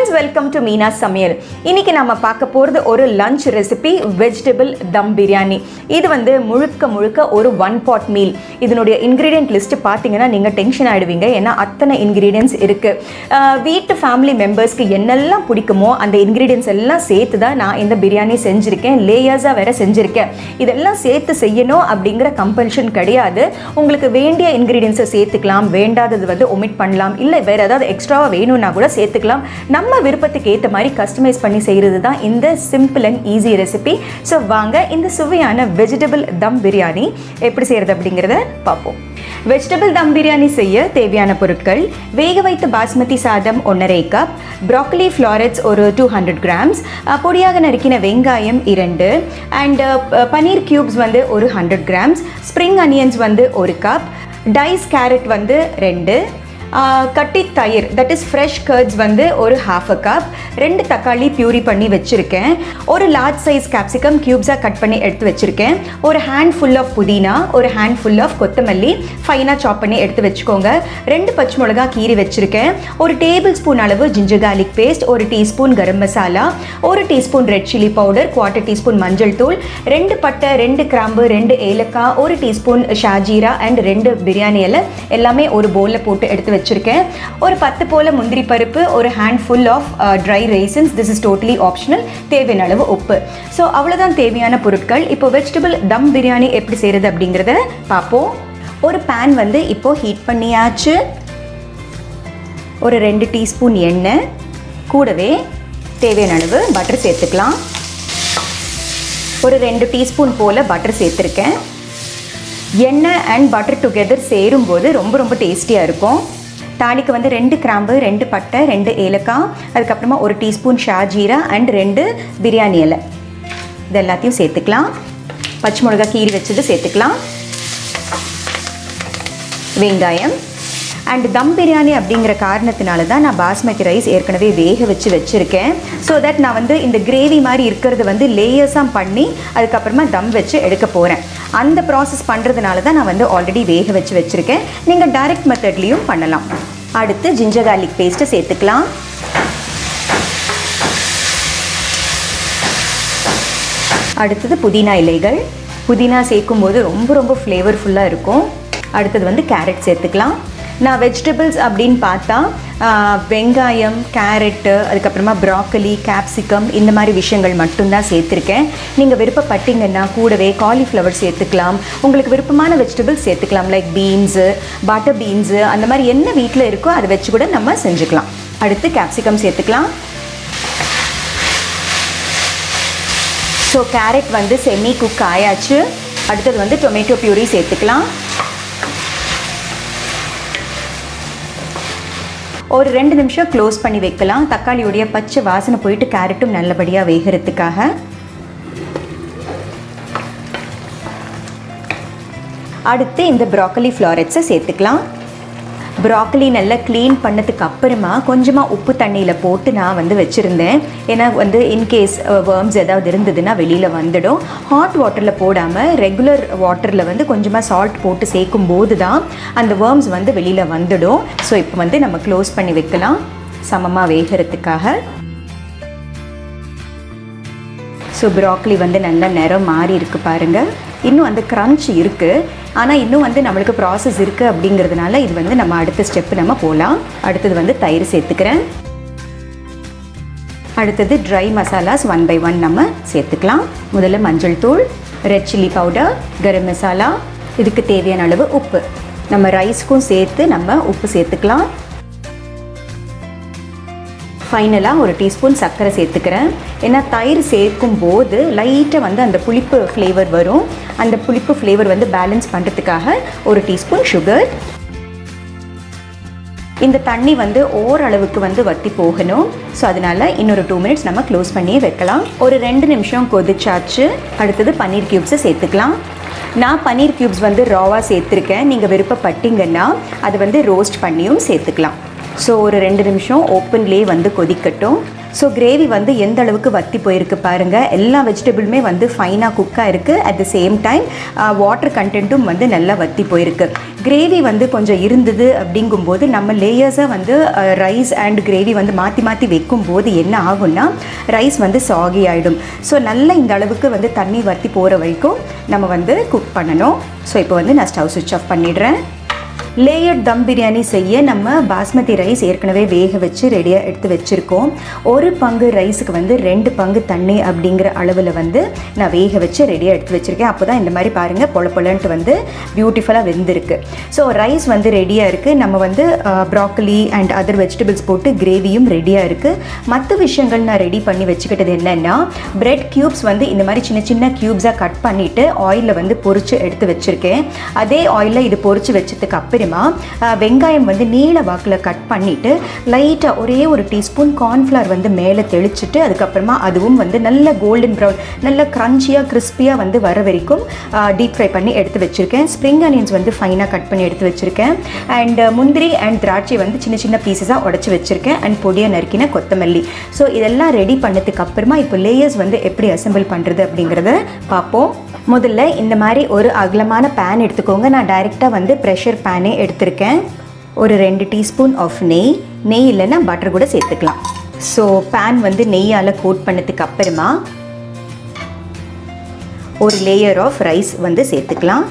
friends welcome to Meena சமையல் இன்னைக்கு நம்ம பார்க்க போகிறது ஒரு lunch recipe vegetable dum biryani இது வந்து முழுக்க முழுக்க ஒரு ஒன் பாட் மீல் இதனுடைய இன்க்ரீடியன்ட் லிஸ்ட் பார்த்தீங்கன்னா நீங்கள் டென்ஷன் ஆகிடுவீங்க ஏன்னா அத்தனை இன்க்ரீடியன்ஸ் இருக்குது வீட்டு ஃபேமிலி மெம்பர்ஸ்க்கு என்னெல்லாம் பிடிக்குமோ அந்த இன்க்ரீடியன்ஸ் எல்லாம் சேர்த்து தான் நான் இந்த பிரியாணி செஞ்சுருக்கேன் லேயர்ஸாக வேற செஞ்சுருக்கேன் இதெல்லாம் சேர்த்து செய்யணும் அப்படிங்கிற கம்பல்ஷன் கிடையாது உங்களுக்கு வேண்டிய இன்க்ரீடியன்ஸை சேர்த்துக்கலாம் வேண்டாதது வந்து ஒமிட் பண்ணலாம் இல்லை வேறு ஏதாவது எக்ஸ்ட்ராவாக வேணும்னா கூட சேர்த்துக்கலாம் நம்ம விருப்பத்துக்கு ஏற்ற மாதிரி கஸ்டமைஸ் பண்ணி செய்கிறது தான் இந்த simple and easy recipe so வாங்க இந்த சுவையான வெஜிடபிள் தம் பிரியாணி எப்படி செய்கிறது அப்படிங்கிறத பார்ப்போம் வெஜிடபிள் தம் பிரியாணி செய்ய தேவையான பொருட்கள் வேக வைத்த பாஸ்மதி சாதம் ஒன்றரை கப் ப்ராக்கலி ஃப்ளாரட்ஸ் ஒரு டூ ஹண்ட்ரட் கிராம்ஸ் பொடியாக நறுக்கின வெங்காயம் இரண்டு அண்ட் பனீர் கியூப்ஸ் வந்து ஒரு ஹண்ட்ரட் கிராம்ஸ் ஸ்ப்ரிங் அனியன்ஸ் வந்து ஒரு கப் டைஸ் கேரட் வந்து ரெண்டு ஆஹ் கட்டி தயிர் தட் இஸ் ஃப்ரெஷ் கர்ட்ஸ் வந்து ஒரு ஹாஃப் அ கப் ரெண்டு தக்காளி பியூரி பண்ணி வச்சுருக்கேன் ஒரு லார்ஜ் சைஸ் கேப்சிகம் க்யூப்ஸாக கட் பண்ணி எடுத்து வச்சுருக்கேன் ஒரு ஹேண்ட் ஃபுல் ஆஃப் புதினா ஒரு ஹேண்ட் ஃபுல் ஆஃப் கொத்தமல்லி ஃபைனாக சாப் பண்ணி எடுத்து வச்சுக்கோங்க ரெண்டு பச்சை மிளகா கீரி வச்சுருக்கேன் ஒரு டேபிள் ஸ்பூன் அளவு ஜிஞ்சர் garlic பேஸ்ட் ஒரு டீஸ்பூன் கரம் மசாலா ஒரு teaspoon red chilli powder quarter teaspoon மஞ்சள் தூள் ரெண்டு பட்டை ரெண்டு கிராம்பு ரெண்டு ஏலக்காய் ஒரு டீஸ்பூன் ஷாஜீரா அண்ட் ரெண்டு பிரியாணி இலை எல்லாமே ஒரு பவுலில் போட்டு எடுத்து வச்சுருக்கேன் ஒரு பத்து போல் முந்திரி பருப்பு ஒரு handful of dry raisins this is totally optional தேவையான அளவு உப்பு ஸோ அவ்வளோதான் தேவையான பொருட்கள் இப்போ வெஜிடபிள் தம் பிரியாணி எப்படி செய்கிறது அப்படிங்கிறத பார்ப்போம் ஒரு பேன் வந்து இப்போது ஹீட் பண்ணியாச்சு ஒரு ரெண்டு டீஸ்பூன் எண்ணெய் கூடவே தேவையான அளவு பட்டர் சேர்த்துக்கலாம் ஒரு ரெண்டு டீஸ்பூன் போல் பட்டர் சேர்த்துருக்கேன் எண்ணெய் அண்ட் பட்டர் டுகெதர் சேரும்போது ரொம்ப ரொம்ப டேஸ்டியாக இருக்கும் தாளிக்கு வந்து ரெண்டு கிராம்பு ரெண்டு பட்டை ரெண்டு ஏலக்காய் அதுக்கப்புறமா ஒரு டீஸ்பூன் ஷாஜீரா அண்ட் ரெண்டு பிரியாணி இலை இது எல்லாத்தையும் சேர்த்துக்கலாம் பச்சை மிளகா கீரி வச்சது சேர்த்துக்கலாம் வெங்காயம் அண்ட் தம் பிரியாணி அப்படிங்கிற காரணத்தினால தான் நான் பாஸ்மதி ரைஸ் ஏற்கனவே வேக வச்சு வச்சுருக்கேன் ஸோ தட் நான் வந்து இந்த கிரேவி மாதிரி இருக்கிறது வந்து லேயர்ஸாக பண்ணி அதுக்கப்புறமா தம் வச்சு எடுக்க போகிறேன் அந்த ப்ராசஸ் பண்ணுறதுனால தான் நான் வந்து ஆல்ரெடி வேக வச்சு வச்சுருக்கேன் நீங்கள் டைரக்ட் மெத்தட்லேயும் பண்ணலாம் அடுத்து ஜிஞ்சர் garlic பேஸ்ட்டை சேர்த்துக்கலாம் அடுத்தது புதினா இலைகள் புதினா சேர்க்கும்போது ரொம்ப ரொம்ப ஃப்ளேவர்ஃபுல்லாக இருக்கும் அடுத்தது வந்து கேரட் சேர்த்துக்கலாம் நான் வெஜிடபிள்ஸ் அப்படின்னு பார்த்தா ஆஹ், வெங்காயம் கேரட்டு அதுக்கப்புறமா ப்ராக்கலி கேப்சிகம் இந்த மாதிரி விஷயங்கள் மட்டும்தான் சேர்த்துருக்கேன் நீங்கள் விருப்பப்பட்டீங்கன்னா கூடவே காலிஃப்ளவர் சேர்த்துக்கலாம் உங்களுக்கு விருப்பமான வெஜிடபிள்ஸ் சேர்த்துக்கலாம் லைக் பீன்ஸு பட்டர் பீன்ஸு அந்த மாதிரி என்ன வீட்டில் இருக்கோ அதை வச்சு கூட நம்ம செஞ்சுக்கலாம் அடுத்து கேப்சிகம் சேர்த்துக்கலாம் ஸோ கேரட் வந்து செமி குக் ஆயாச்சு அடுத்தது வந்து டொமேட்டோ பியூரி சேர்த்துக்கலாம் ஒரு ரெண்டு நிமிஷம் க்ளோஸ் பண்ணி வைக்கலாம் தக்காளியுடைய பச்சை வாசனை போயிட்டு கேரட்டும் நல்லபடியாக வேகிறதுக்காக அடுத்து இந்த ப்ராக்கலி ஃப்ளாரெட்ஸை சேர்த்துக்கலாம் ப்ராக்கலி நல்லா க்ளீன் பண்ணதுக்கு அப்புறமா கொஞ்சமாக உப்பு தண்ணியில் போட்டு நான் வந்து வச்சுருந்தேன் ஏன்னா வந்து இன்கேஸ் வேர்ம்ஸ் ஏதாவது இருந்ததுன்னா வெளியில் வந்துடும் ஹாட் வாட்டரில் போடாமல் ரெகுலர் வாட்டரில் வந்து கொஞ்சமாக சால்ட் போட்டு சேர்க்கும் போது தான் அந்த வேர்ம்ஸ் வந்து வெளியில் வந்துடும் ஸோ இப்போ வந்து நம்ம க்ளோஸ் பண்ணி வைக்கலாம் சமமாக வேகிறதுக்காக ஸோ ப்ராக்லி வந்து நல்ல நிறம் மாறி இருக்கு பாருங்க இன்னும் அந்த க்ரன்ச் இருக்குது ஆனால் இன்னும் வந்து நம்மளுக்கு ப்ராசஸ் இருக்குது அப்படிங்கிறதுனால இது வந்து நம்ம அடுத்த ஸ்டெப்பு நம்ம போகலாம் அடுத்தது வந்து தயிர் சேர்த்துக்கிறேன் அடுத்தது dry masalas one by one நம்ம சேர்த்துக்கலாம் முதல்ல மஞ்சள் தூள் red chilli powder garam masala இதுக்கு தேவையான அளவு உப்பு நம்ம ரைஸ்க்கும் சேர்த்து நம்ம உப்பு சேர்த்துக்கலாம் ஃபைனலாக ஒரு டீஸ்பூன் சர்க்கரை சேர்த்துக்கிறேன் ஏன்னா தயிர் சேர்க்கும் போது லைட்டாக வந்து அந்த புளிப்பு ஃப்ளேவர் வரும் அந்த புளிப்பு ஃப்ளேவர் வந்து பேலன்ஸ் பண்ணுறதுக்காக ஒரு டீஸ்பூன் சுகர் இந்த தண்ணி வந்து ஓரளவுக்கு வந்து வத்தி போகணும் ஸோ அதனால இன்னொரு டூ மினிட்ஸ் நம்ம க்ளோஸ் பண்ணியே வைக்கலாம் ஒரு ரெண்டு நிமிஷம் கொதிச்சாச்சு அடுத்தது பன்னீர் க்யூப்ஸை சேர்த்துக்கலாம் நான் பன்னீர் க்யூப்ஸ் வந்து ராவாக சேர்த்துருக்கேன் நீங்கள் விருப்பப்பட்டீங்கன்னா அதை வந்து ரோஸ்ட் பண்ணியும் சேர்த்துக்கலாம் ஸோ ஒரு ரெண்டு நிமிஷம் ஓப்பன்லேயே வந்து கொதிக்கட்டும் ஸோ கிரேவி வந்து எந்த அளவுக்கு வத்தி போயிருக்கு பாருங்கள் எல்லா வெஜிடபிளுமே வந்து ஃபைனாக குக்காக இருக்குது at the same time water கண்டென்ட்டும் வந்து நல்லா வத்தி போயிருக்கு கிரேவி வந்து கொஞ்சம் இருந்தது அப்படிங்கும்போது நம்ம லேயர்ஸாக வந்து ரைஸ் அண்ட் கிரேவி வந்து மாற்றி மாற்றி வைக்கும்போது என்ன ஆகும்னா ரைஸ் வந்து சாகி ஆகிடும் ஸோ நல்லா இந்த அளவுக்கு வந்து தண்ணி வத்தி போகிற வரைக்கும் நம்ம வந்து குக் பண்ணணும் ஸோ இப்போ வந்து நான் ஸ்டவ் சுவிட்ச் ஆஃப் பண்ணிடுறேன் லேயர்ட் தம் பிரியாணி செய்ய நம்ம பாஸ்மதி ரைஸ் ஏற்கனவே வேக வச்சு ரெடியாக எடுத்து வச்சுருக்கோம் ஒரு பங்கு ரைஸுக்கு வந்து ரெண்டு பங்கு தண்ணி அப்படிங்கிற அளவில் வந்து நான் வேக வச்சு ரெடியாக எடுத்து வச்சுருக்கேன் அப்போ தான் இந்த மாதிரி பாருங்கள் பொல பொலன்ட்டு வந்து பியூட்டிஃபுல்லாக வெந்திருக்கு ஸோ ரைஸ் வந்து ரெடியாக இருக்குது நம்ம வந்து ப்ராக்கலி அண்ட் அதர் வெஜிடபிள்ஸ் போட்டு கிரேவியும் ரெடியாக இருக்குது மற்ற விஷயங்கள் நான் ரெடி பண்ணி வச்சுக்கிட்டது என்னென்னா பிரெட் க்யூப்ஸ் வந்து இந்த மாதிரி சின்ன சின்ன க்யூப்ஸாக கட் பண்ணிவிட்டு ஆயிலில் வந்து பொரிச்சு எடுத்து வச்சுருக்கேன் அதே ஆயிலில் இது பொரிச்சு வச்சதுக்கு அப்புறமா வெங்காயம் வந்து நீல வாக்கில் கட் பண்ணிவிட்டு லைட்டாக ஒரே ஒரு டீஸ்பூன் கார்ன்ஃப்ளவர் வந்து மேலே தெளிச்சிட்டு அதுக்கப்புறமா அதுவும் வந்து நல்ல கோல்டன் ப்ரௌன் நல்ல க்ரன்ச்சியாக கிறிஸ்பியாக வந்து வர வரைக்கும் டீப் ஃப்ரை பண்ணி எடுத்து வச்சுருக்கேன் ஸ்ப்ரிங் ஆனியன்ஸ் வந்து ஃபைனாக கட் பண்ணி எடுத்து வச்சுருக்கேன் அண்ட் முந்திரி அண்ட் திராட்சை வந்து சின்ன சின்ன பீசஸாக உடச்சி வச்சுருக்கேன் அண்ட் பொடியை நறுக்கின கொத்தமல்லி ஸோ இதெல்லாம் ரெடி பண்ணதுக்கு அப்புறமா இப்போ லேயர்ஸ் வந்து எப்படி அசெம்பிள் பண்ணுறது அப்படிங்கிறத பார்ப்போம் முதல்ல இந்த மாதிரி ஒரு அகலமான பேன் எடுத்துக்கோங்க நான் டைரெக்டாக வந்து ப்ரெஷர் பேனே எடுத்திருக்கேன் ஒரு ரெண்டு டீஸ்பூன் ஆஃப் நெய் நெய் இல்லைன்னா பட்டர் கூட சேர்த்துக்கலாம் ஸோ பேன் வந்து நெய்யால் கோட் பண்ணதுக்கு அப்புறமா ஒரு லேயர் ஆஃப் ரைஸ் வந்து சேர்த்துக்கலாம்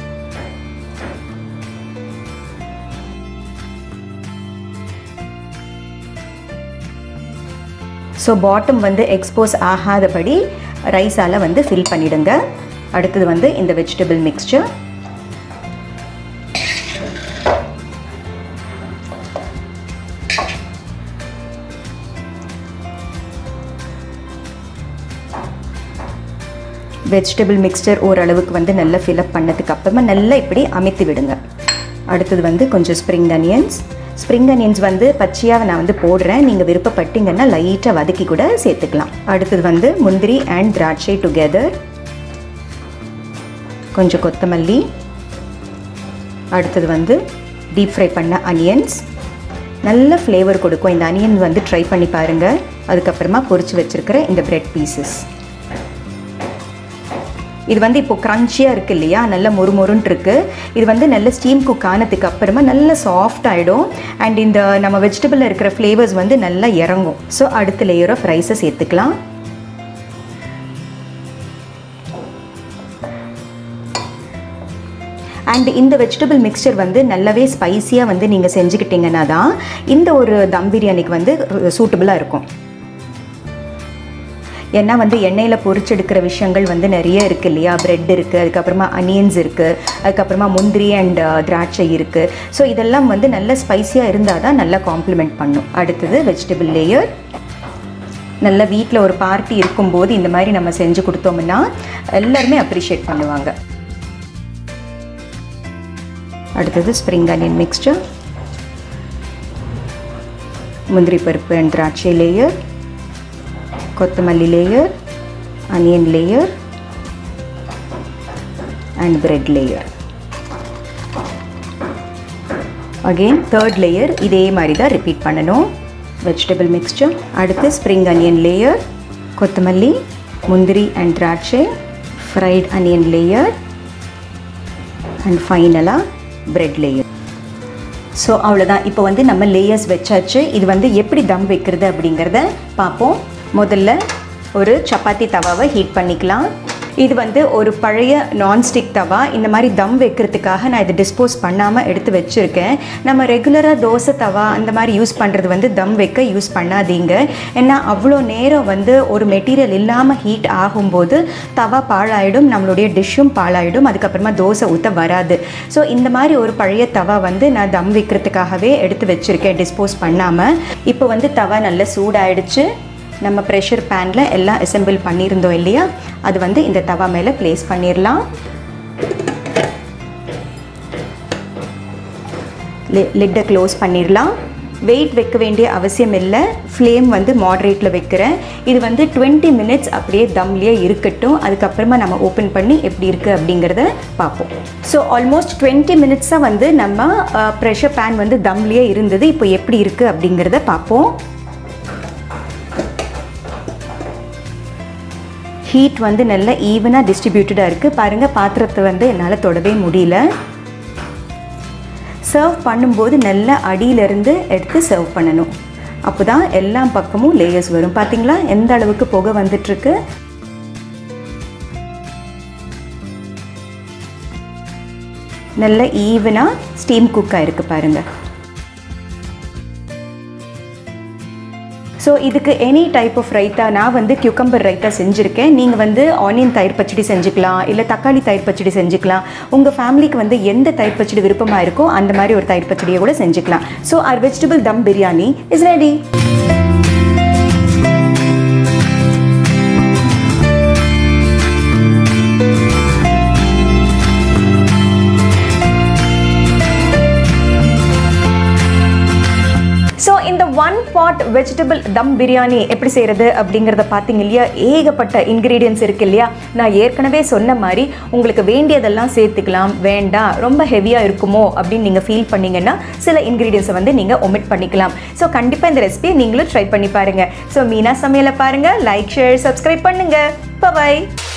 ஸோ பாட்டம் வந்து எக்ஸ்போஸ் ஆகாதபடி ரைஸால் வந்து ஃபில் பண்ணிடுங்க அடுத்தது வந்து இந்த வெஜிடபிள் மிக்ஸ்சர் வெஜிடபிள் மிக்ஸ்சர் ஓரளவுக்கு வந்து நல்லா ஃபில்அப் பண்ணதுக்கு அப்புறமா நல்லா இப்படி அமைத்து விடுங்க அடுத்தது வந்து கொஞ்சம் ஸ்ப்ரிங் அனியன்ஸ் ஸ்ப்ரிங் அனியன்ஸ் வந்து பச்சையாக நான் வந்து போடுறேன் நீங்கள் விருப்பப்பட்டீங்கன்னா லைட்டாக வதக்கி கூட சேர்த்துக்கலாம் அடுத்தது வந்து முந்திரி அண்ட் திராட்சை டுகெதர் கொஞ்சம் கொத்தமல்லி அடுத்தது வந்து டீப் ஃப்ரை பண்ண அனியன்ஸ் நல்ல ஃப்ளேவர் கொடுக்கும் இந்த அனியன் வந்து ட்ரை பண்ணி பாருங்கள் அதுக்கப்புறமா பொரிச்சு வச்சுருக்கிற இந்த பிரெட் பீசஸ் இது வந்து இப்போ க்ரன்ச்சியாக இருக்குது இல்லையா நல்ல மொறுமொறுன்ட்டு இருக்குது இது வந்து நல்ல ஸ்டீம் குக் ஆனதுக்கு அப்புறமா நல்ல சாஃப்ட் ஆகிடும் அண்ட் இந்த நம்ம வெஜிடபிளில் இருக்கிற ஃப்ளேவர்ஸ் வந்து நல்லா இறங்கும் ஸோ அடுத்த லேயர் ஆஃப் ரைஸை சேர்த்துக்கலாம் அண்ட் இந்த வெஜிடபிள் மிக்சர் வந்து நல்லாவே ஸ்பைஸியாக வந்து நீங்கள் செஞ்சுக்கிட்டிங்கன்னா தான் இந்த ஒரு தம் பிரியாணிக்கு வந்து சூட்டபுளாக இருக்கும் ஏன்னா வந்து எண்ணெயில் பொரிச்செடுக்கிற விஷயங்கள் வந்து நிறைய இருக்குது இல்லையா ப்ரெட் இருக்குது அதுக்கப்புறமா அனியன்ஸ் இருக்குது அதுக்கப்புறமா முந்திரி அண்ட் திராட்சை இருக்குது ஸோ இதெல்லாம் வந்து நல்ல ஸ்பைஸியாக இருந்தால் தான் நல்லா காம்ப்ளிமெண்ட் பண்ணும் அடுத்தது வெஜிடபிள் லேயர் நல்ல வீட்டில் ஒரு பார்ட்டி இருக்கும்போது இந்த மாதிரி நம்ம செஞ்சு கொடுத்தோம்னா எல்லாருமே அப்ரிஷியேட் பண்ணுவாங்க அடுத்தது ஸ்ப்ரிங் அனியன் மிக்ஸ்டர் முந்திரி பருப்பு அண்ட் திராட்சை லேயர் கொத்தமல்லி layer onion layer and bread layer again third layer இதே மாதிரி தான் ரிப்பீட் பண்ணணும் வெஜிடபிள் மிக்ஸ்சர் அடுத்து ஸ்ப்ரிங் அனியன் லேயர் கொத்தமல்லி முந்திரி அண்ட் திராட்சை ஃப்ரைட் அனியன் லேயர் அண்ட் ஃபைனலாக பிரெட் லேயர் ஸோ அவ்வளோதான் இப்போ வந்து நம்ம லேயர்ஸ் வச்சாச்சு இது வந்து எப்படி தம் வைக்கிறது அப்படிங்கிறத பார்ப்போம் முதல்ல ஒரு சப்பாத்தி தவாவை ஹீட் பண்ணிக்கலாம் இது வந்து ஒரு பழைய நான்ஸ்டிக் தவா இந்த மாதிரி தம் வைக்கிறதுக்காக நான் இதை டிஸ்போஸ் பண்ணாமல் எடுத்து வச்சுருக்கேன் நம்ம ரெகுலராக தோசை தவா அந்த மாதிரி யூஸ் பண்ணுறது வந்து தம் வைக்க யூஸ் பண்ணாதீங்க ஏன்னா அவ்வளோ நேரம் வந்து ஒரு மெட்டீரியல் இல்லாமல் ஹீட் ஆகும்போது தவா பாழாயிடும் நம்மளுடைய டிஷ்ஷும் பாழாயிடும் அதுக்கப்புறமா தோசை ஊற்ற வராது ஸோ இந்த மாதிரி ஒரு பழைய தவா வந்து நான் தம் வைக்கிறதுக்காகவே எடுத்து வச்சுருக்கேன் டிஸ்போஸ் பண்ணாமல் இப்போ வந்து தவா நல்லா சூடாயிடுச்சு நம்ம ப்ரெஷர் பேனில் எல்லாம் அசெம்பிள் பண்ணியிருந்தோம் இல்லையா அது வந்து இந்த தவா மேலே ப்ளேஸ் பண்ணிடலாம் லிட்டை க்ளோஸ் பண்ணிடலாம் வெயிட் வைக்க வேண்டிய அவசியம் இல்லை ஃப்ளேம் வந்து மாட்ரேட்டில் வைக்கிறேன் இது வந்து டுவெண்ட்டி மினிட்ஸ் அப்படியே தம்லேயே இருக்கட்டும் அதுக்கப்புறமா நம்ம ஓப்பன் பண்ணி எப்படி இருக்குது அப்படிங்கிறத பார்ப்போம் ஸோ ஆல்மோஸ்ட் டுவெண்ட்டி மினிட்ஸாக வந்து நம்ம ப்ரெஷர் பேன் வந்து தம்லேயே இருந்தது இப்போ எப்படி இருக்குது அப்படிங்கிறத பார்ப்போம் ஹீட் வந்து நல்ல ஈவனாக டிஸ்ட்ரிபியூட்டடாக இருக்குது பாருங்கள் பாத்திரத்தை வந்து என்னால் தொடவே முடியல சர்வ் பண்ணும்போது நல்ல அடியிலிருந்து எடுத்து சர்வ் பண்ணணும் அப்போ தான் எல்லா பக்கமும் லேயர்ஸ் வரும் பார்த்தீங்களா எந்த அளவுக்கு புகை வந்துட்டுருக்கு நல்ல ஈவனாக ஸ்டீம் குக் ஆயிருக்கு பாருங்கள் ஸோ இதுக்கு எனி டைப் ஆஃப் ரைத்தா நான் வந்து கியூக்கம்பர் ரைத்தா செஞ்சுருக்கேன் நீங்கள் வந்து ஆனியன் தயிர் பச்சடி செஞ்சுக்கலாம் இல்லை தக்காளி தயிர் பச்சடி செஞ்சுக்கலாம் உங்கள் ஃபேமிலிக்கு வந்து எந்த தயிர் பச்சடி விருப்பமாக இருக்கோ அந்த மாதிரி ஒரு தயிர் பச்சடியை கூட செஞ்சுக்கலாம் so our vegetable dum biryani is ready so இந்த one pot vegetable dum biryani எப்படி செய்கிறது அப்படிங்கிறத பார்த்தீங்க இல்லையா ஏகப்பட்ட இன்க்ரீடியன்ஸ் இருக்கு இல்லையா நான் ஏற்கனவே சொன்ன மாதிரி உங்களுக்கு வேண்டியதெல்லாம் சேர்த்துக்கலாம் வேண்டாம் ரொம்ப ஹெவியாக இருக்குமோ அப்படின்னு நீங்கள் ஃபீல் பண்ணீங்கன்னா சில இன்க்ரீடியன்ஸை வந்து நீங்கள் ஒமிட் பண்ணிக்கலாம் ஸோ கண்டிப்பாக இந்த ரெசிபியை நீங்களும் ட்ரை பண்ணி பாருங்கள் ஸோ மீனா சமையலை பாருங்கள் லைக் ஷேர் சப்ஸ்கிரைப் பண்ணுங்கள் பாய்